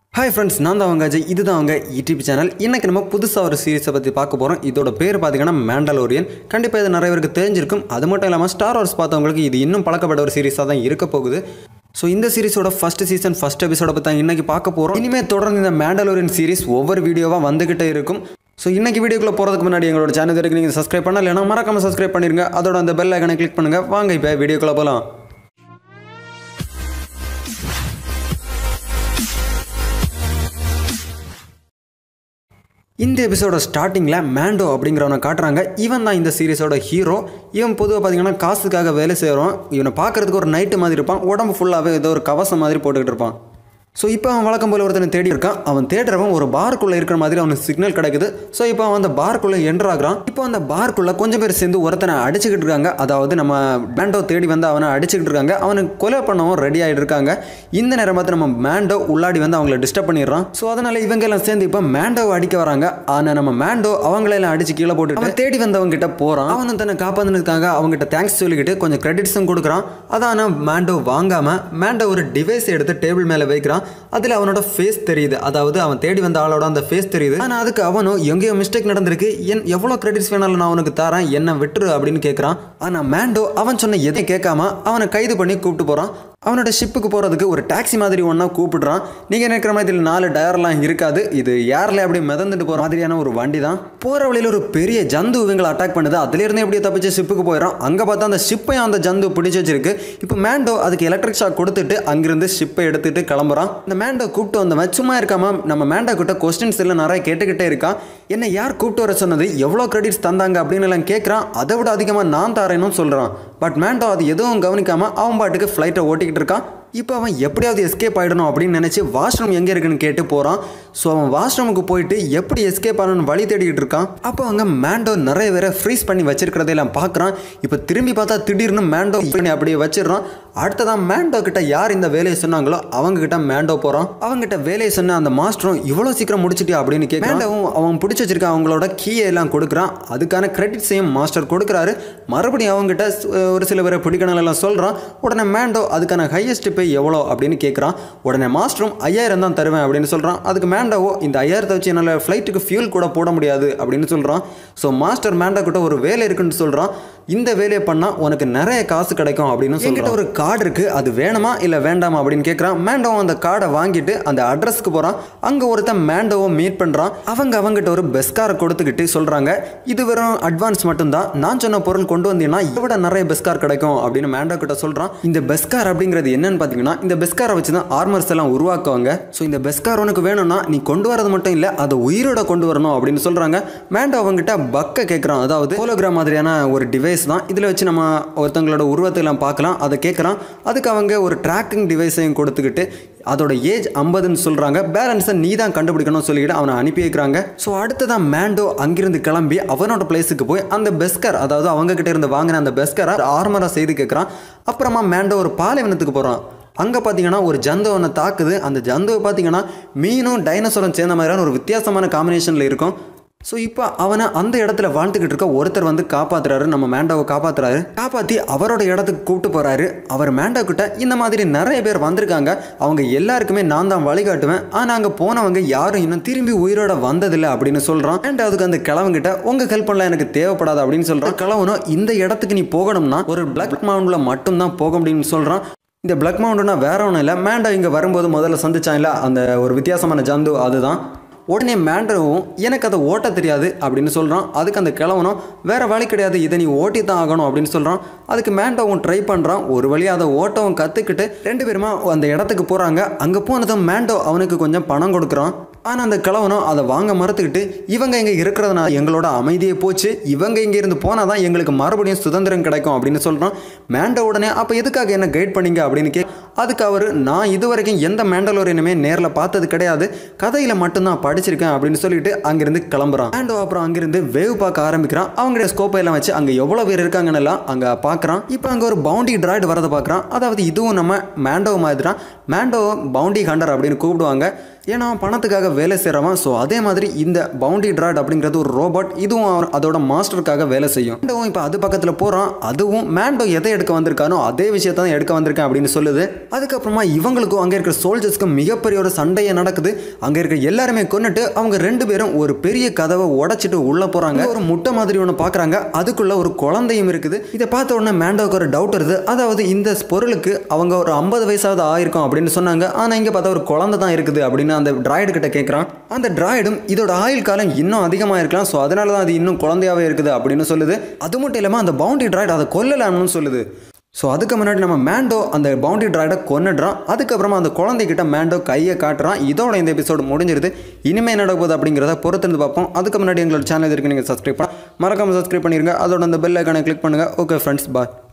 hi friends நான் தான் அவங்க அஜய் இதுதான் அவங்க யூடியூப் சேனல் இன்னைக்கு நம்ம புதுசாக ஒரு சீரிஸை பற்றி பார்க்க போகிறோம் இதோட பேர் பார்த்தீங்கன்னா மேண்டலோரியன் கண்டிப்பாக இது நிறைய பேருக்கு தெரிஞ்சிருக்கும் அது மட்டும் இல்லாமல் ஸ்டார் வார்ஸ் பார்த்தவங்களுக்கு இது இன்னும் பழக்கப்பட்ட ஒரு சீரிஸாக தான் இருக்க போகுது ஸோ இந்த சீரிஸோட ஃபர்ஸ்ட் சீசன் ஃபர்ஸ்ட் எபிசோட பற்றி தான் இன்னைக்கு பார்க்க போகிறோம் இனிமேல் தொடர்ந்து இந்த மேண்டலோரியன் சீரிஸ் ஒவ்வொரு வீடியோவாக வந்துகிட்டே இருக்கும் ஸோ இன்னைக்கு வீடியோக்குள்ள போகிறதுக்கு முன்னாடி எங்களோட சேனல் வரைக்கும் நீங்கள் சப்ஸ்கிரைப் பண்ணலைன்னா மறக்காம சப்ஸ்கிரைப் பண்ணிருங்க அதோட அந்த பெல் ஐக்கனை கிளிக் பண்ணுங்கள் வாங்க இப்போ வீடியோக்குள்ளே போகலாம் இந்த எபிசோட ஸ்டார்டிங்கில் மேண்டோ அப்படிங்கிறவனை காட்டுறாங்க இவன் தான் இந்த சீரிஸோட ஹீரோ இவன் பொதுவாக பார்த்தீங்கன்னா காசுக்காக வேலை செய்கிறோம் இவனை பார்க்கறதுக்கு ஒரு நைட்டு மாதிரி இருப்பான் உடம்பு ஃபுல்லாகவே ஏதோ ஒரு கவசம் மாதிரி போட்டுக்கிட்டு இருப்பான் ஸோ இப்போ அவன் வழக்கம் போல ஒருத்தனை தேடி இருக்கான் அவன் தேடுறவன் ஒரு பார்க்குள்ளே இருக்கிற மாதிரி அவனுக்கு சிக்னல் கிடைக்குது ஸோ இப்போ அவன் அந்த பார்க்குள்ளே என்டர் ஆகுறான் இப்போ அந்த பார்க்குள்ளே கொஞ்சம் பேர் சேர்ந்து ஒருத்தனை அடிச்சுக்கிட்டு இருக்காங்க அதாவது நம்ம மேண்டோ தேடி வந்து அவனை அடிச்சுக்கிட்டு இருக்காங்க அவனுக்கு கொலை பண்ணவும் ரெடி ஆகிட்டு இருக்காங்க இந்த நேரம் பார்த்து நம்ம மேண்டோ உள்ளாடி வந்து அவங்கள டிஸ்டர்ப் பண்ணிடுறான் ஸோ அதனால இவங்க எல்லாம் சேர்ந்து இப்போ மேண்டோவை அடிக்க வராங்க ஆனால் நம்ம மேண்டோ அவங்களெல்லாம் அடிச்சு கீழே போட்டு அவன் தேடி வந்தவங்க கிட்ட போகிறான் அவனும் தன்னை காப்பாந்தினதுக்காக அவங்ககிட்ட தேங்க்ஸ் சொல்லிக்கிட்டு கொஞ்சம் கிரெடிட்ஸும் கொடுக்குறான் அதான மேண்டோ வாங்காம மேண்டோ ஒரு டிவைஸ் எடுத்து டேபிள் மேலே வைக்கிறான் அதில் அவனோட ஃபேஸ் தெரியுது அதாவது அவன் தேடி வந்த ஆளோட அந்த ஃபேஸ் தெரியுது ஆனால் அதுக்கு அவனும் எங்கேயோ மிஸ்டேக் நடந்திருக்கு என் எவ்வளோ கிரெடிட்ஸ் வேணாலும் நான் உனக்கு தரேன் என்ன விட்டுரு அப்படின்னு கேட்குறான் ஆனால் மேண்டோ அவன் சொன்ன எதையும் கேட்காம அவனை கைது பண்ணி கூப்பிட்டு போகிறான் அவனோட ஷிப்புக்கு போகிறதுக்கு ஒரு டாக்ஸி மாதிரி ஒன்றா கூப்பிடுறான் நீங்கள் நினைக்கிற மாதிரி இதில் நாலு டயர்லாம் இருக்காது இது ஏரில் அப்படியே மிதந்துட்டு போகிற மாதிரியான ஒரு வண்டி தான் போகிற வழியில் ஒரு பெரிய ஜந்து இவங்களை அட்டாக் பண்ணுது அதுலேருந்து எப்படியோ தப்பிச்சு ஷிப்புக்கு போயிடும் அங்கே பார்த்தா அந்த ஷிப்பையும் அந்த ஜந்து பிடிச்சி வச்சிருக்கு இப்போ மேண்டோ அதுக்கு எலக்ட்ரிக் ஷாக் கொடுத்துட்டு அங்கிருந்து ஷிப்பை எடுத்துட்டு கிளம்புறான் இந்த மேண்டோ கூப்பிட்டு வந்தவன் சும்மா இருக்காம நம்ம மேண்டோ கிட்ட கொஸ்டின்ஸ் எல்லாம் நிறைய கேட்டுக்கிட்டே இருக்கான் என்ன யார் கூப்பிட்டு வர சொன்னது எவ்வளோ கிரெடிட்ஸ் தந்தாங்க அப்படின்னு எல்லாம் கேட்குறான் அதை விட அதிகமாக நான் தரேனும் சொல்கிறான் பட் மேண்டோ அது எதுவும் கவனிக்காமல் அவன் பாட்டுக்கு ஃப்ளைட்டை ஓட்டிக்கிட்டு இருக்கான் இப்போ அவன் எப்படியாவது எஸ்கேப் ஆகிடணும் அப்படின்னு நினச்சி வாஷ்ரூம் எங்கே இருக்குன்னு கேட்டு போகிறான் ஸோ அவன் வாஷ்ரூமுக்கு போயிட்டு எப்படி எஸ்கேப் ஆகணும்னு வழி தேடிக்கிட்டு இருக்கான் அப்போ அங்கே மேண்டோ நிறைய பேரை ஃப்ரீஸ் பண்ணி வச்சிருக்கிறதையெல்லாம் பார்க்குறான் இப்போ திரும்பி பார்த்தா திடீர்னு மேண்டோ பண்ணி அப்படியே வச்சிடறான் அடுத்ததான் மேண்டோ கிட்ட யார் இந்த வேலையை சொன்னாங்களோ அவங்க கிட்ட மேண்டோ போகிறான் அவங்ககிட்ட வேலையை சொன்ன அந்த மாஸ்டரும் இவ்வளோ சீக்கிரம் முடிச்சிட்டியா அப்படின்னு கேட்க மேண்டோவும் அவன் பிடிச்சி வச்சிருக்க அவங்களோட கீயை எல்லாம் கொடுக்குறான் அதுக்கான கிரெடிட்ஸையும் மாஸ்டர் கொடுக்குறாரு மறுபடியும் அவங்ககிட்ட ஒரு சில பேரை பிடிக்கணும் எல்லாம் சொல்கிறான் உடனே மேண்டோ அதுக்கான ஹையஸ்ட் பே எவ்வளோ அப்படின்னு கேட்குறான் உடனே மாஸ்டரும் ஐயாயிரம் தான் தருவேன் அப்படின்னு சொல்கிறான் அதுக்கு மேண்டோவோ இந்த ஐயாயிரத்தை வச்சு என்னால் ஃப்ளைட்டுக்கு ஃபியூல் கூட போட முடியாது அப்படின்னு சொல்கிறான் ஸோ மாஸ்டர் மேண்டோ கிட்ட ஒரு வேலை இருக்குன்னு சொல்கிறான் இந்த வேலையை பண்ணால் உனக்கு நிறைய காசு கிடைக்கும் அப்படின்னு சொல்லிட்டு ஒரு கார்டு இருக்குது அது வேணுமா இல்லை வேண்டாமா அப்படின்னு கேட்குறான் மேண்டோ அந்த கார்டை வாங்கிட்டு அந்த அட்ரஸ்க்கு போகிறான் அங்கே ஒருத்தன் மேண்டோவை மீட் பண்ணுறான் அவங்க அவங்ககிட்ட ஒரு பெஸ்காரை கொடுத்துக்கிட்டு சொல்கிறாங்க இது வெறும் அட்வான்ஸ் மட்டும்தான் நான் சொன்ன பொருள் கொண்டு வந்தீங்கன்னா இதை விட நிறைய பெஸ்கார் கிடைக்கும் அப்படின்னு மேண்டோ கிட்ட சொல்கிறான் இந்த பெஸ்கார் அப்படிங்கிறது என்னன்னு பார்த்தீங்கன்னா இந்த பெஸ்காரை வச்சு தான் ஆர்மர்ஸ் எல்லாம் உருவாக்குவாங்க ஸோ இந்த பெஸ்கார் உனக்கு வேணும்னா நீ கொண்டு வரது மட்டும் இல்லை அதை உயிரோட கொண்டு வரணும் அப்படின்னு சொல்கிறாங்க மேண்டோ அவங்ககிட்ட பக்க கேட்குறான் அதாவது ஹோலோகிராம் மாதிரியான ஒரு டிவைஸ் தான் இதில் வச்சு நம்ம ஒருத்தங்களோட உருவத்தை எல்லாம் பார்க்கலாம் அதை கேட்குறான் அதுக்கு அவங்க ஒரு ட்ராக்கிங் டிவைஸையும் கொடுத்துக்கிட்டு அதோட ஏஜ் ஐம்பதுன்னு சொல்கிறாங்க பேலன்ஸை நீ தான் கண்டுபிடிக்கணும்னு சொல்லிட்டு அவனை அனுப்பி வைக்கிறாங்க ஸோ அடுத்ததான் மேண்டோ அங்கிருந்து கிளம்பி அவனோட பிளேஸுக்கு போய் அந்த பெஸ்கர் அதாவது அவங்க கிட்ட இருந்து வாங்கின அந்த பெஸ்கரை ஆர்மராக செய்து கேட்குறான் அப்புறமா மேண்டோ ஒரு பாலைவனத்துக்கு போகிறான் அங்கே பார்த்தீங்கன்னா ஒரு ஜந்து ஒன்று தாக்குது அந்த ஜந்துவை பார்த்தீங்கன்னா மீனும் டைனோசரும் சேர்ந்த மாதிரியான ஒரு வித்தியாசமான காம்பினேஷனில் இருக்கும் ஸோ இப்போ அவனை அந்த இடத்துல வாழ்ந்துக்கிட்டு இருக்க ஒருத்தர் வந்து காப்பாத்துறாரு நம்ம மேண்டோவை காப்பாத்துறாரு காப்பாற்றி அவரோட இடத்துக்கு கூப்பிட்டு போறாரு அவர் மேண்டோ கிட்ட இந்த மாதிரி நிறைய பேர் வந்திருக்காங்க அவங்க எல்லாருக்குமே நான் தான் வழிகாட்டுவேன் ஆனால் அங்கே போனவங்க யாரும் இன்னும் திரும்பி உயிரோட வந்ததில்லை அப்படின்னு சொல்கிறான் அண்ட் அதுக்கு அந்த கிழவங்கிட்ட உங்கள் ஹெல்ப் பண்ணலாம் எனக்கு தேவைப்படாது அப்படின்னு சொல்கிறான் கிழவனும் இந்த இடத்துக்கு நீ போகணும்னா ஒரு பிளாக் மவுண்டில் மட்டும்தான் போக முடியும்னு சொல்கிறான் இந்த பிளாக் மவுண்ட்னா வேற ஒன்றும் இல்லை மேண்டோ இங்கே வரும்போது முதல்ல சந்திச்சான் இல்லை அந்த ஒரு வித்தியாசமான ஜந்து அதுதான் உடனே மேண்டவும் எனக்கு அதை ஓட்ட தெரியாது அப்படின்னு சொல்கிறான் அதுக்கு அந்த கிழவனும் வேற வழி கிடையாது இதை நீ ஓட்டி தான் ஆகணும் அப்படின்னு சொல்கிறான் அதுக்கு மேண்டோவும் ட்ரை பண்ணுறான் ஒரு வழியாக அதை ஓட்டவும் கற்றுக்கிட்டு ரெண்டு பேருமா அந்த இடத்துக்கு போகிறாங்க அங்கே போனதும் மேண்டோ அவனுக்கு கொஞ்சம் பணம் கொடுக்குறான் ஆனால் அந்த கிழவனும் அதை வாங்க மறுத்துக்கிட்டு இவங்க இங்கே இருக்கிறதுனால எங்களோட அமைதியே போச்சு இவங்க இங்கே இருந்து போனால் தான் எங்களுக்கு மறுபடியும் சுதந்திரம் கிடைக்கும் அப்படின்னு சொல்கிறான் மேண்டோ உடனே அப்போ எதுக்காக என்ன கைட் பண்ணீங்க அப்படின்னு கே அதுக்கு அவர் நான் இது வரைக்கும் எந்த மேண்டலோரியனுமே நேரில் பார்த்தது கிடையாது கதையில் மட்டும்தான் படிச்சிருக்கேன் அப்படின்னு சொல்லிட்டு அங்கிருந்து கிளம்புறான் மேண்டோ அப்புறம் அங்கிருந்து வேவ் பார்க்க ஆரம்பிக்கிறான் அவங்க ஸ்கோப்பை எல்லாம் வச்சு அங்கே எவ்வளோ பேர் இருக்காங்கன்னு எல்லாம் அங்கே பார்க்குறான் இப்போ அங்கே ஒரு பவுண்டி டிராய்டு வரதை பார்க்குறான் அதாவது இதுவும் நம்ம மேண்டோ மாதிரி தான் மேண்டோ பவுண்டி ஹண்டர் அப்படின்னு கூப்பிடுவாங்க ஏன்னா அவன் பணத்துக்காக வேலை செய்கிறவன் ஸோ அதே மாதிரி இந்த பவுண்டி ட்ராட் அப்படிங்கிறது ஒரு ரோபோட் இதுவும் அவர் அதோட மாஸ்டருக்காக வேலை செய்யும் மேண்டோவும் இப்போ அது பக்கத்தில் போகிறான் அதுவும் மேண்டோ எதை எடுக்க வந்திருக்கானோ அதே விஷயத்தை தான் எடுக்க வந்திருக்கேன் அப்படின்னு சொல்லுது அதுக்கப்புறமா இவங்களுக்கும் அங்கே இருக்கிற சோல்ஜர்ஸ்க்கும் மிகப்பெரிய ஒரு சண்டையை நடக்குது அங்கே இருக்கிற எல்லாருமே கொண்டுட்டு அவங்க ரெண்டு பேரும் ஒரு பெரிய கதவை உடைச்சிட்டு உள்ளே போகிறாங்க ஒரு முட்டை மாதிரி ஒன்று பார்க்குறாங்க அதுக்குள்ள ஒரு குழந்தையும் இருக்குது இதை பார்த்த உடனே மேண்டோவுக்கு ஒரு டவுட் வருது அதாவது இந்த பொருளுக்கு அவங்க ஒரு ஐம்பது வயசாவது ஆயிருக்கும் அப்படின்னு சொன்னாங்க ஆனால் இங்கே பார்த்தா ஒரு குழந்தை தான் இருக்குது அப்படின்னு அந்த டிராய்டு கிட்ட கேட்குறான் அந்த டிராய்டும் இதோட ஆயுள் காலம் இன்னும் அதிகமாக இருக்கலாம் ஸோ அதனால தான் அது இன்னும் குழந்தையாவே இருக்குது அப்படின்னு சொல்லுது அது மட்டும் இல்லாமல் அந்த பவுண்டி டிராய்டு அதை கொல்லலாம்னு சொல்லுது ஸோ அதுக்கு முன்னாடி நம்ம மேண்டோ அந்த பவுண்டி டிராய்டை கொன்னுடுறான் அதுக்கப்புறமா அந்த குழந்தைகிட்ட மேண்டோ கையை காட்டுறான் இதோட இந்த எபிசோடு முடிஞ்சிருது இனிமேல் என்ன நடக்க போகுது அப்படிங்கிறத பொறுத்திருந்து பார்ப்போம் அதுக்கு முன்னாடி எங்களோட சேனல் இருக்கு நீங்கள் சப்ஸ்கிரைப் பண்ண மறக்காமல் சப்ஸ்கிரைப் பண்ணிருங்க அதோட அந்த பெல் ஐக்கானை கிளிக் பண்ணுங்கள் ஓகே ஃப்ரெண்ட்ஸ் பாய்